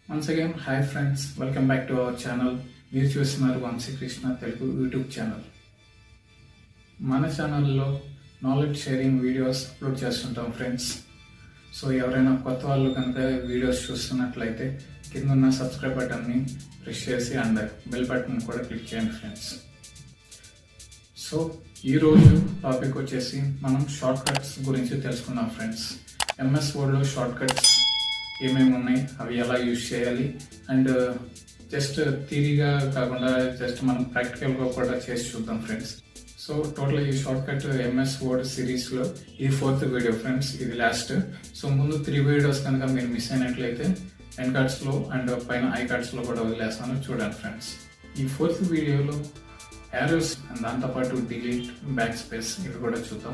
once again hi friends welcome back to our channel మీరు చూస్తున్నారు Vamshikrishna Telugu YouTube channel మన ఛానల్లో నాలెడ్జ్ షేరింగ్ వీడియోస్ అప్లోడ్ చేస్తుంటాం ఫ్రెండ్స్ సో ఎవరైనా కొత్త వాళ్ళు కనుక వీడియోస్ చూస్తున్నట్లయితే కింద ఉన్న సబ్స్క్రైబ్ బటన్ని ప్రెస్ చేసి అండ్ బెల్ బటన్ కూడా క్లిక్ చేయండి ఫ్రెండ్స్ సో ఈరోజు టాపిక్ వచ్చేసి మనం షార్ట్ కట్స్ గురించి తెలుసుకుందాం ఫ్రెండ్స్ ఎంఎస్ వర్డ్లో షార్ట్ కట్స్ ఏమేమి ఉన్నాయి అవి ఎలా యూజ్ చేయాలి అండ్ జస్ట్ థీరీగా కాకుండా జస్ట్ మనం ప్రాక్టికల్గా కూడా చేసి చూద్దాం ఫ్రెండ్స్ సో టోటల్ ఈ షార్ట్ కట్ ఎంఎస్ వర్డ్ సిరీస్లో ఇది ఫోర్త్ వీడియో ఫ్రెండ్స్ ఇది లాస్ట్ సో ముందు త్రీ వీడియోస్ కనుక మీరు మిస్ అయినట్లయితే ఎన్ కార్డ్స్లో అండ్ పైన ఐ కార్డ్స్లో కూడా వదిలేస్తాను చూడండి ఫ్రెండ్స్ ఈ ఫోర్త్ వీడియోలో యారోస్ అండ్ దాంతోపాటు డిలీట్ బ్యాక్ స్పేస్ ఇవి కూడా చూద్దాం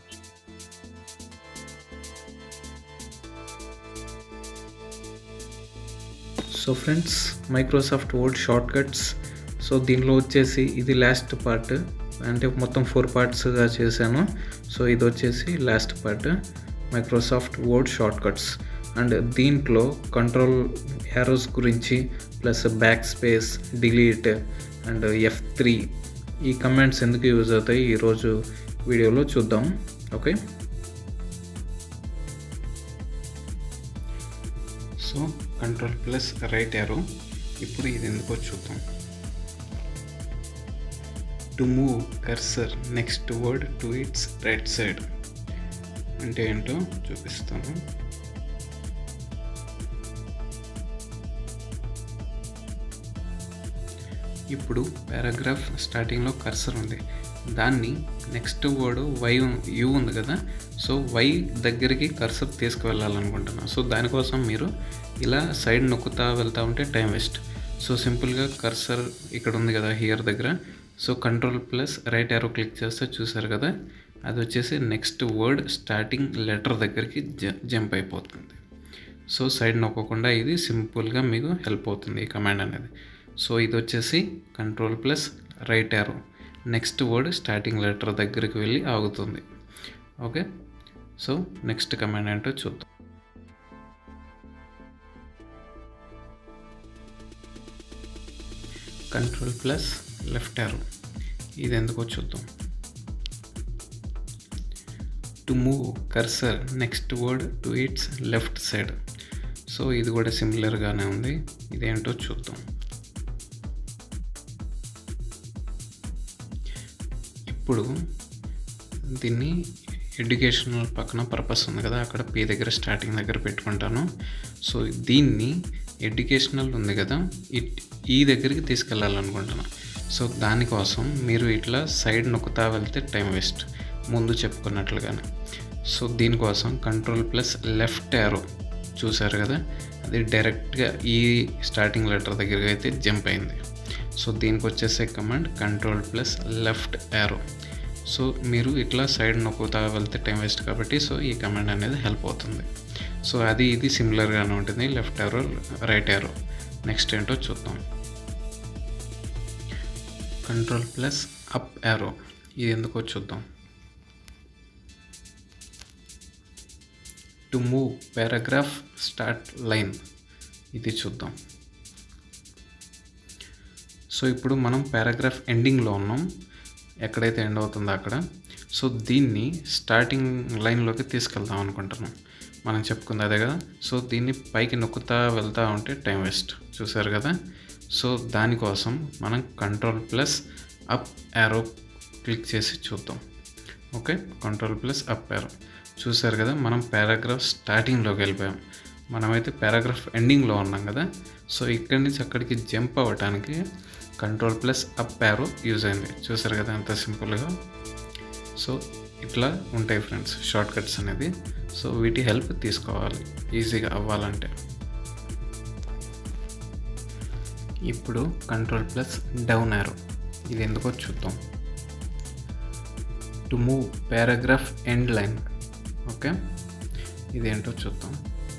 so friends Microsoft Word shortcuts so దీనిలో వచ్చేసి ఇది లాస్ట్ పార్ట్ అంటే మొత్తం ఫోర్ పార్ట్స్గా చేశాను సో ఇది వచ్చేసి last part Microsoft Word shortcuts and దీంట్లో కంట్రోల్ యారోస్ గురించి plus backspace delete and F three ఈ కమాండ్స్ ఎందుకు యూజ్ అవుతాయి ఈరోజు వీడియోలో చూద్దాం okay so control plus right arrow ఇప్పుడు ఇది ఎందుకో చూద్దాం to move cursor next word to its right side అంటే ఏంటో చూపిస్తాను ఇప్పుడు పారాగ్రాఫ్ స్టార్టింగ్లో కర్సర్ ఉంది దాన్ని నెక్స్ట్ వర్డ్ వై యూ ఉంది కదా సో వై దగ్గరికి కర్సర్ తీసుకువెళ్ళాలనుకుంటున్నాను సో దానికోసం మీరు ఇలా సైడ్ నొక్కుతా వెళ్తూ ఉంటే టైం వేస్ట్ సో సింపుల్గా కర్సర్ ఇక్కడ ఉంది కదా హియర్ దగ్గర so control plus right arrow click చేస్తే చూసారు కదా అది వచ్చేసి నెక్స్ట్ వర్డ్ స్టార్టింగ్ లెటర్ దగ్గరికి జంప్ అయిపోతుంది సో సైడ్ నొక్కకుండా ఇది సింపుల్గా మీకు హెల్ప్ అవుతుంది ఈ కమాండ్ అనేది సో ఇది వచ్చేసి control plus right arrow next word starting letter దగ్గరికి వెళ్ళి ఆగుతుంది ఓకే సో నెక్స్ట్ కమాండ్ ఏంటో చూద్దాం కంట్రోల్ ప్లస్ లెఫ్ట్ యారో ఇది ఎందుకో చూద్దాం to move cursor next word to its left side so ఇది కూడా సిమిలర్గానే ఉంది ఇదేంటో చూద్దాం ఇప్పుడు దీన్ని ఎడ్యుకేషనల్ పక్కన పర్పస్ ఉంది కదా అక్కడ పే దగ్గర స్టార్టింగ్ దగ్గర పెట్టుకుంటాను సో దీన్ని ఎడ్యుకేషనల్ ఉంది కదా ఈ దగ్గరికి తీసుకెళ్ళాలనుకుంటున్నాను సో దానికోసం మీరు ఇట్లా సైడ్ నొక్కుతా వెళ్తే టైం వేస్ట్ ముందు చెప్పుకున్నట్లుగానే సో దీనికోసం కంట్రోల్ ప్లస్ లెఫ్ట్ యారో చూసారు కదా అది డైరెక్ట్గా ఈ స్టార్టింగ్ లెటర్ దగ్గరికి అయితే జంప్ అయింది సో దీనికి వచ్చేసే command control plus left arrow so మీరు ఇట్లా సైడ్ నొక్కుతా వెళ్తే టైం వేస్ట్ కాబట్టి సో ఈ కమాండ్ అనేది హెల్ప్ అవుతుంది సో అది ఇది సిమిలర్గానే ఉంటుంది left arrow right arrow next ఏంటో చూద్దాం కంట్రోల్ ప్లస్ అప్ యారో ఇది ఎందుకో చూద్దాం to move paragraph start line ఇది చూద్దాం సో ఇప్పుడు మనం పారాగ్రాఫ్ ఎండింగ్లో ఉన్నాం ఎక్కడైతే ఎండ్ అవుతుందో అక్కడ సో దీన్ని స్టార్టింగ్ లైన్లోకి తీసుకెళ్దాం అనుకుంటున్నాం మనం చెప్పుకుంది అదే కదా సో దీన్ని పైకి నొక్కుతా వెళ్తూ ఉంటే టైం వేస్ట్ చూసారు కదా సో దానికోసం మనం control plus up arrow click చేసి చూద్దాం okay control plus up arrow చూసారు కదా మనం పారాగ్రాఫ్ స్టార్టింగ్లోకి వెళ్ళిపోయాం మనమైతే పారాగ్రాఫ్ ఎండింగ్లో ఉన్నాం కదా సో ఇక్కడి నుంచి అక్కడికి జంప్ అవ్వటానికి control plus up arrow use అయింది చూసారు కదా ఎంత సింపుల్గా సో ఇట్లా ఉంటాయి ఫ్రెండ్స్ షార్ట్ కట్స్ అనేది సో వీటి హెల్ప్ తీసుకోవాలి ఈజీగా అవ్వాలంటే ఇప్పుడు కంట్రోల్ ప్లస్ డౌన్ యారో ఇది ఎందుకో చూద్దాం to move paragraph end line okay ఇదేంటో చూద్దాం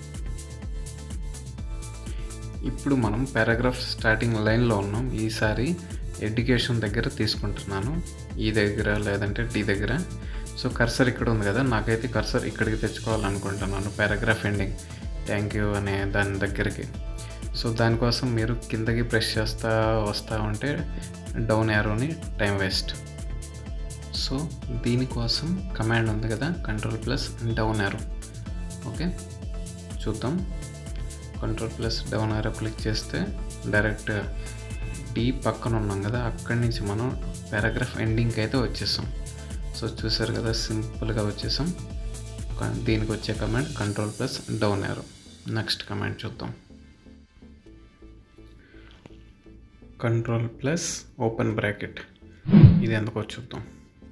ఇప్పుడు మనం పారాగ్రాఫ్ స్టార్టింగ్ లైన్లో ఉన్నాం ఈసారి ఎడ్యుకేషన్ దగ్గర తీసుకుంటున్నాను ఈ దగ్గర లేదంటే డి దగ్గర సో కర్సర్ ఇక్కడ ఉంది కదా నాకైతే కర్సర్ ఇక్కడికి తెచ్చుకోవాలనుకుంటున్నాను పారాగ్రాఫ్ ఎండింగ్ థ్యాంక్ యూ అనే దాని దగ్గరికి సో దానికోసం మీరు కిందకి ప్రెస్ చేస్తూ వస్తూ ఉంటే డౌన్ యారోని టైం వేస్ట్ సో దీనికోసం కమాండ్ ఉంది కదా control plus down arrow okay చూద్దాం control plus down arrow click చేస్తే డైరెక్ట్ డి పక్కన ఉన్నాం కదా అక్కడి నుంచి మనం పారాగ్రాఫ్ ఎండింగ్కి అయితే వచ్చేసాం సో చూసారు కదా సింపుల్గా వచ్చేసాం క- దీనికి వచ్చే command control plus down arrow next command చూద్దాం కంట్రోల్ ప్లస్ ఓపెన్ బ్రాకెట్ ఇది ఎందుకో చూద్దాం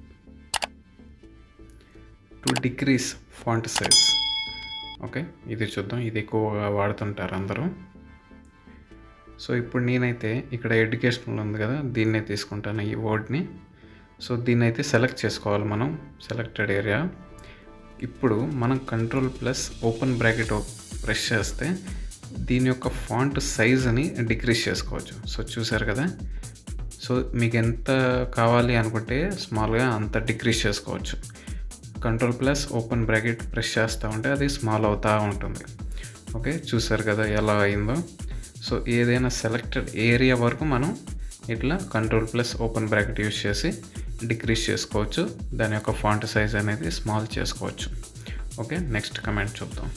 to decrease font size okay ఇది చూద్దాం ఇది ఎక్కువగా వాడుతుంటారు అందరూ సో ఇప్పుడు నేనైతే ఇక్కడ ఎడ్యుకేషనల్ ఉంది కదా దీన్నే తీసుకుంటాను ఈ వర్డ్ని సో దీన్ని అయితే సెలెక్ట్ చేసుకోవాలి మనం సెలెక్టెడ్ ఏరియా ఇప్పుడు మనం control plus open bracket press చేస్తే దీని యొక్క ఫాంట్ సైజ్ని డిక్రీజ్ చేసుకోవచ్చు సో చూసారు కదా సో మీకు ఎంత కావాలి అనుకుంటే స్మాల్గా అంత డిక్రీజ్ చేసుకోవచ్చు control plus open bracket press చేస్తూ ఉంటే అది స్మాల్ అవుతూ ఉంటుంది ఓకే చూసారు కదా ఎలా అయిందో సో ఏదైనా సెలెక్టెడ్ ఏరియా వరకు మనం ఇట్లా control plus open bracket use చేసి డిక్రీజ్ చేసుకోవచ్చు దాని యొక్క ఫాంట్ సైజ్ అనేది స్మాల్ చేసుకోవచ్చు ఓకే నెక్స్ట్ కమెంట్ చూద్దాం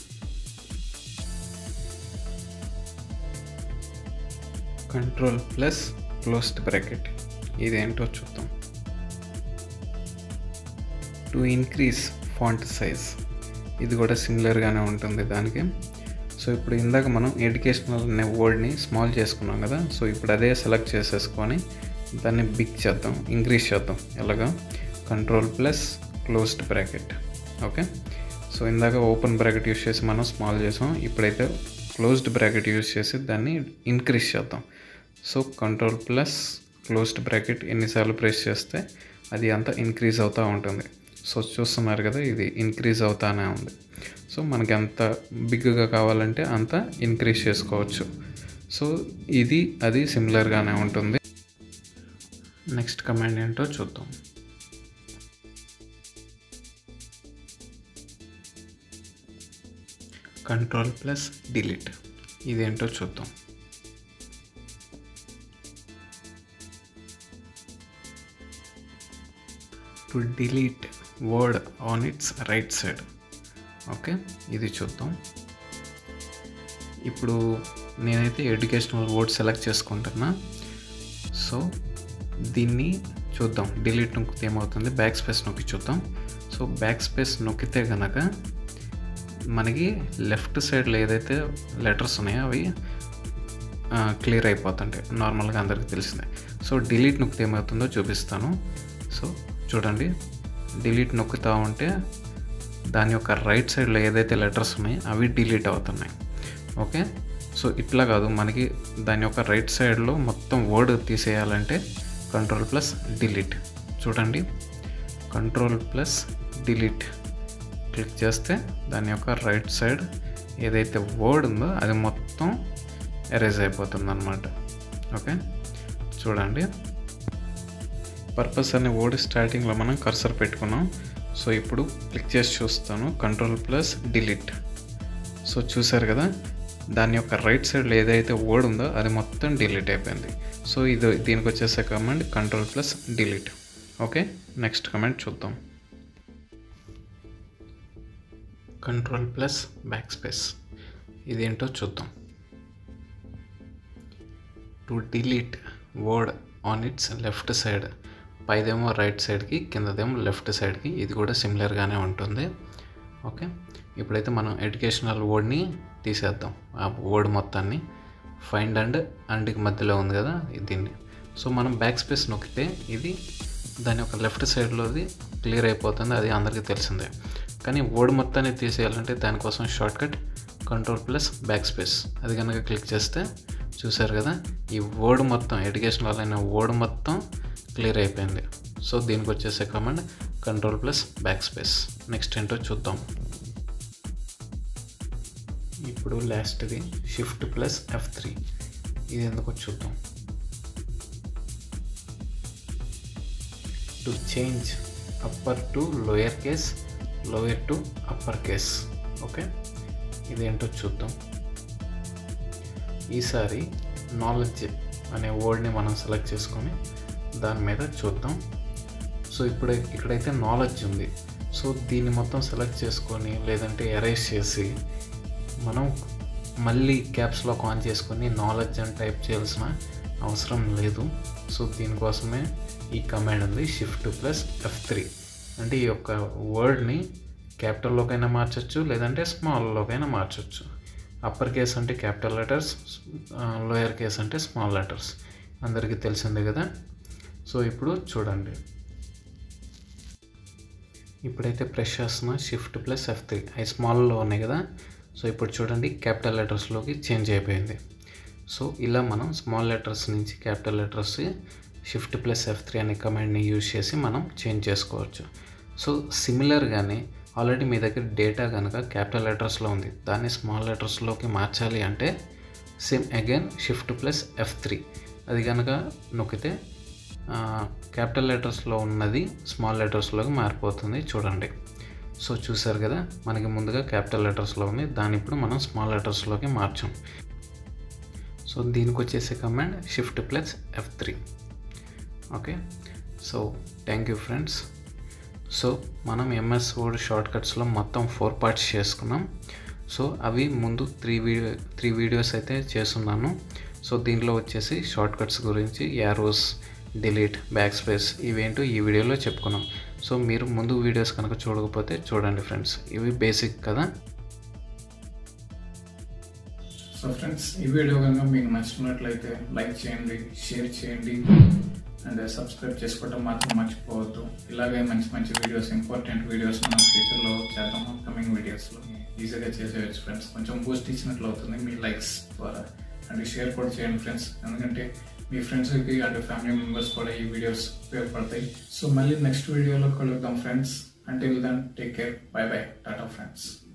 కంట్రోల్ ప్లస్ క్లోజ్డ్ బ్రాకెట్ ఇదేంటో చూద్దాం టు ఇంక్రీజ్ ఫాంట్ సైజ్ ఇది కూడా సిమిలర్గానే ఉంటుంది దానికి సో ఇప్పుడు ఇందాక మనం ఎడ్యుకేషనల్ అనే వర్డ్ని స్మాల్ చేసుకున్నాం కదా సో ఇప్పుడు అదే సెలెక్ట్ చేసేసుకొని దాన్ని బిగ్ చేద్దాం ఇంక్రీజ్ చేద్దాం ఎలాగా control plus closed bracket okay so ఇందాక ఓపెన్ బ్రాకెట్ యూస్ చేసి మనం స్మాల్ చేసాం ఇప్పుడైతే క్లోజ్డ్ బ్రాకెట్ యూస్ చేసి దాన్ని ఇంక్రీజ్ చేద్దాం so control plus closed bracket ఎన్నిసార్లు ప్రెస్ చేస్తే అది అంతా ఇంక్రీజ్ అవుతూ ఉంటుంది సో చూస్తున్నారు కదా ఇది ఇంక్రీజ్ అవుతానే ఉంది సో మనకి ఎంత బిగ్గా కావాలంటే అంత ఇంక్రీజ్ చేసుకోవచ్చు సో ఇది అది సిమిలర్గానే ఉంటుంది నెక్స్ట్ కమాండ్ ఏంటో చూద్దాం కంట్రోల్ ప్లస్ డిలీట్ ఇదేంటో చూద్దాం to delete word on its right side okay ఇది చూద్దాం ఇప్పుడు నేనైతే ఎడ్యుకేషనల్ వర్డ్ సెలెక్ట్ చేసుకుంటున్నా సో దీన్ని చూద్దాం డిలీట్ నొక్కితే ఏమవుతుంది బ్యాక్ స్పేస్ నొక్కి చూద్దాం సో బ్యాక్ స్పేస్ నొక్కితే కనుక మనకి లెఫ్ట్ సైడ్లో ఏదైతే లెటర్స్ ఉన్నాయో అవి క్లియర్ అయిపోతుంటాయి నార్మల్గా అందరికీ తెలిసిందే సో డిలీట్ నొక్కితే ఏమవుతుందో చూపిస్తాను సో చూడండి డిలీట్ నొక్కుతూ ఉంటే దాని యొక్క రైట్ సైడ్లో ఏదైతే లెటర్స్ ఉన్నాయో అవి డిలీట్ అవుతున్నాయి ఓకే సో ఇట్లా కాదు మనకి దాని యొక్క రైట్ సైడ్లో మొత్తం వర్డ్ తీసేయాలంటే కంట్రోల్ ప్లస్ డిలీట్ చూడండి కంట్రోల్ ప్లస్ డిలీట్ క్లిక్ చేస్తే దాని యొక్క రైట్ సైడ్ ఏదైతే వర్డ్ ఉందో అది మొత్తం ఎరేజ్ అయిపోతుంది అనమాట ఓకే చూడండి పర్పస్ అనే వర్డ్ స్టార్టింగ్లో మనం కర్సర్ పెట్టుకున్నాం సో ఇప్పుడు క్లిక్ చేసి చూస్తాను కంట్రోల్ ప్లస్ డిలీట్ సో చూసారు కదా దాని యొక్క రైట్ సైడ్లో ఏదైతే వర్డ్ ఉందో అది మొత్తం డిలీట్ అయిపోయింది సో ఇది దీనికి వచ్చేసే command control plus delete okay next command చూద్దాం కంట్రోల్ ప్లస్ బ్యాక్ స్పేస్ ఇదేంటో చూద్దాం to delete word on its left side పైదేమో రైట్ సైడ్కి కిందదేమో లెఫ్ట్ సైడ్కి ఇది కూడా సిమిలర్గానే ఉంటుంది ఓకే ఇప్పుడైతే మనం ఎడ్యుకేషనల్ వర్డ్ని తీసేద్దాం ఆ వర్డ్ మొత్తాన్ని ఫైండ్ అండ్ అండ్కి మధ్యలో ఉంది కదా దీన్ని సో మనం బ్యాక్ స్పేస్ నొక్కితే ఇది దాని యొక్క లెఫ్ట్ సైడ్లోది క్లియర్ అయిపోతుంది అది అందరికీ తెలిసిందే కానీ వర్డ్ మొత్తాన్ని తీసేయాలంటే దానికోసం shortcut control plus backspace అది కనుక క్లిక్ చేస్తే చూసారు కదా ఈ వర్డ్ మొత్తం ఎడ్యుకేషనల్ అయిన వర్డ్ మొత్తం క్లియర్ అయిపోయింది సో దీనికి వచ్చేసే command control plus backspace next ఏంటో చూద్దాం ఇప్పుడు లాస్ట్ది షిఫ్ట్ ప్లస్ ఎఫ్ త్రీ ఇది ఎందుకో చూద్దాం to change upper to lower case lower to upper case okay ఇదేంటో చూద్దాం ఈసారి నాలెడ్జ్ అనే వర్డ్ని మనం సెలెక్ట్ చేసుకొని దాని మీద చూద్దాం సో ఇప్పుడు ఇక్కడైతే నాలెడ్జ్ ఉంది సో దీన్ని మొత్తం సెలెక్ట్ చేసుకొని లేదంటే ఎరేజ్ చేసి మనం మళ్ళీ క్యాప్స్లోకి ఆన్ చేసుకొని నాలెడ్జ్ అని టైప్ చేయాల్సిన అవసరం లేదు సో దీనికోసమే ఈ కమాండ్ ఉంది షిఫ్ట్ ప్లస్ ఎఫ్ త్రీ అంటే ఈ యొక్క వర్డ్ని క్యాపిటల్లోకైనా మార్చొచ్చు లేదంటే స్మాల్లోకైనా మార్చొచ్చు అప్పర్ కేస్ అంటే క్యాపిటల్ లెటర్స్ లోయర్ కేస్ అంటే స్మాల్ లెటర్స్ అందరికీ తెలిసిందే కదా సో ఇప్పుడు చూడండి ఇప్పుడైతే ప్రెస్ చేస్తున్నా షిఫ్ట్ ప్లస్ ఎఫ్ త్రీ అవి స్మాల్లో ఉన్నాయి కదా సో ఇప్పుడు చూడండి క్యాపిటల్ లెటర్స్లోకి చేంజ్ అయిపోయింది సో ఇలా మనం స్మాల్ లెటర్స్ నుంచి capital letters shift plus F three అనే కమాండ్ని యూజ్ చేసి మనం చేంజ్ చేసుకోవచ్చు సో సిమిలర్గానే ఆల్రెడీ మీ దగ్గర డేటా కనుక క్యాపిటల్ లెటర్స్లో ఉంది దాన్ని స్మాల్ లెటర్స్లోకి మార్చాలి అంటే same again shift plus F three అది కనుక నొక్కితే క్యాపిటల్ లెటర్స్లో ఉన్నది స్మాల్ లెటర్స్లోకి మారిపోతుంది చూడండి సో చూసారు కదా మనకి ముందుగా క్యాపిటల్ లెటర్స్లో ఉంది దాన్ని ఇప్పుడు మనం స్మాల్ లెటర్స్లోకి మార్చాం సో దీనికి వచ్చేసే command shift plus F three okay so thank you friends so మనం ఎంఎస్ వర్డ్ షార్ట్ కట్స్లో మొత్తం ఫోర్ పార్ట్స్ చేసుకున్నాం సో అవి ముందు త్రీ వీడియో త్రీ వీడియోస్ అయితే చేస్తున్నాను సో దీంట్లో వచ్చేసి షార్ట్ కట్స్ గురించి యారోస్ డిలీట్ బ్యాక్ స్పేస్ ఇవేంటో ఈ వీడియోలో చెప్పుకున్నాం సో మీరు ముందు వీడియోస్ కనుక చూడకపోతే చూడండి ఫ్రెండ్స్ ఇవి బేసిక్ కదా సో ఫ్రెండ్స్ ఈ వీడియో కనుక మీకు నచ్చినట్లయితే లైక్ చేయండి షేర్ చేయండి అండ్ సబ్స్క్రైబ్ చేసుకోవడం మాత్రం మర్చిపోవద్దు ఇలాగే మంచి మంచి వీడియోస్ ఇంపార్టెంట్ వీడియోస్ మనం ఫ్యూచర్లో చేద్దాం అప్కమింగ్ వీడియోస్లో ఈజీగా చేసేయచ్చు ఫ్రెండ్స్ కొంచెం బూస్ట్ ఇచ్చినట్లు అవుతుంది మీ లైక్స్ ద్వారా అండ్ షేర్ కూడా చేయండి ఫ్రెండ్స్ ఎందుకంటే మీ ఫ్రెండ్స్కి అండ్ ఫ్యామిలీ మెంబర్స్ కూడా ఈ వీడియోస్ ఉపయోగపడతాయి సో మళ్ళీ నెక్స్ట్ వీడియోలో కలుద్దాం friends until then take care bye bye tata friends